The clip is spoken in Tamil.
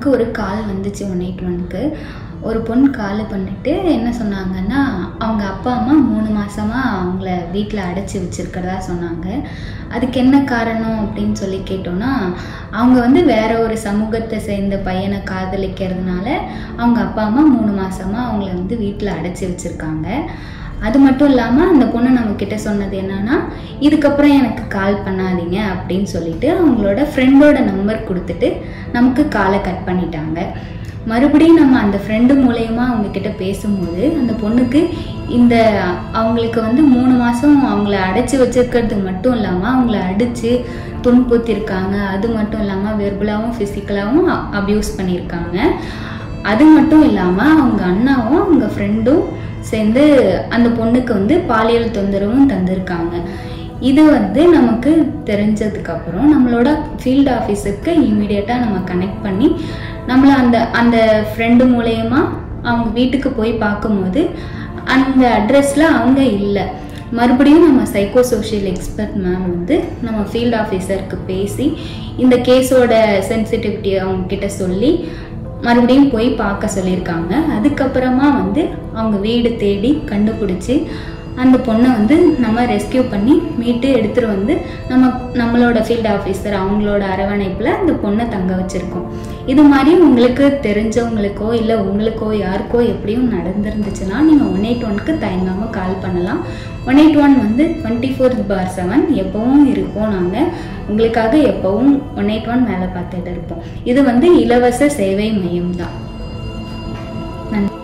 நமக்கு ஒரு கால் வந்துச்சு ஒன் எயிட் ஒனுக்கு ஒரு பொண்ணு கால் பண்ணிட்டு என்ன சொன்னாங்கன்னா அவங்க அப்பா அம்மா மூணு மாசமா அவங்கள வீட்டில் அடைச்சி வச்சிருக்கிறதா சொன்னாங்க அதுக்கு என்ன காரணம் அப்படின்னு சொல்லி கேட்டோன்னா அவங்க வந்து வேற ஒரு சமூகத்தை சேர்ந்த பையனை காதலிக்கிறதுனால அவங்க அப்பா அம்மா மூணு மாசமா அவங்கள வந்து வீட்டில் அடைச்சி வச்சிருக்காங்க அது மட்டும் இல்லாமல் அந்த பொண்ணு நம்ம கிட்ட சொன்னது என்னன்னா இதுக்கப்புறம் எனக்கு கால் பண்ணாதீங்க அப்படின்னு சொல்லிட்டு அவங்களோட ஃப்ரெண்டோட நம்பர் கொடுத்துட்டு நமக்கு காலை கட் பண்ணிட்டாங்க மறுபடியும் நம்ம அந்த ஃப்ரெண்டு மூலயமா அவங்க கிட்ட பேசும்போது அந்த பொண்ணுக்கு இந்த அவங்களுக்கு வந்து மூணு மாதம் அவங்கள அடைச்சி வச்சிருக்கிறது மட்டும் இல்லாமல் அவங்கள அடித்து துன்புறுத்திருக்காங்க அது மட்டும் இல்லாமல் வெர்பலாகவும் ஃபிசிக்கலாகவும் அப்யூஸ் பண்ணியிருக்காங்க அது மட்டும் இல்லாமல் அவங்க அண்ணாவும் அவங்க ஃப்ரெண்டும் சேர்ந்து அந்த பொண்ணுக்கு வந்து பாலியல் தொந்தரவும் தந்திருக்காங்க இது வந்து நமக்கு தெரிஞ்சதுக்கப்புறம் நம்மளோட ஃபீல்டு ஆஃபீஸருக்கு இமீடியட்டாக நம்ம கனெக்ட் பண்ணி நம்மளை அந்த அந்த ஃப்ரெண்டு மூலயமா அவங்க வீட்டுக்கு போய் பார்க்கும்போது அந்த அட்ரஸில் அவங்க இல்லை மறுபடியும் நம்ம சைக்கோ சோஷியல் எக்ஸ்பர்ட் மேம் வந்து நம்ம ஃபீல்டு ஆஃபீஸருக்கு பேசி இந்த கேஸோட சென்சிட்டிவிட்டி அவங்க கிட்ட சொல்லி மறுபடியும் போய் பார்க்க சொல்லியிருக்காங்க அதுக்கப்புறமா வந்து அவங்க வீடு தேடி கண்டுபிடிச்சி அந்த பொண்ணை வந்து நம்ம ரெஸ்கியூ பண்ணி மீட்டு எடுத்துகிட்டு வந்து நம்ம நம்மளோட ஃபீல்டு ஆஃபீஸர் அவங்களோட அரவணைப்பில் அந்த பொண்ணை தங்க வச்சுருக்கோம் இது மாதிரி உங்களுக்கு தெரிஞ்சவங்களுக்கோ இல்லை உங்களுக்கோ யாருக்கோ எப்படியும் நடந்துருந்துச்சுன்னா நீங்கள் ஒன் எயிட் ஒனுக்கு தயங்காமல் கால் பண்ணலாம் ஒன் எயிட் ஒன் வந்து டுவெண்ட்டி ஃபோர் பார் செவன் எப்போவும் இருப்போம் நாங்கள் உங்களுக்காக எப்போவும் ஒன் எயிட் ஒன் வேலை பார்த்துட்டு இருப்போம் இது வந்து இலவச சேவை மையம் தான் நன்றி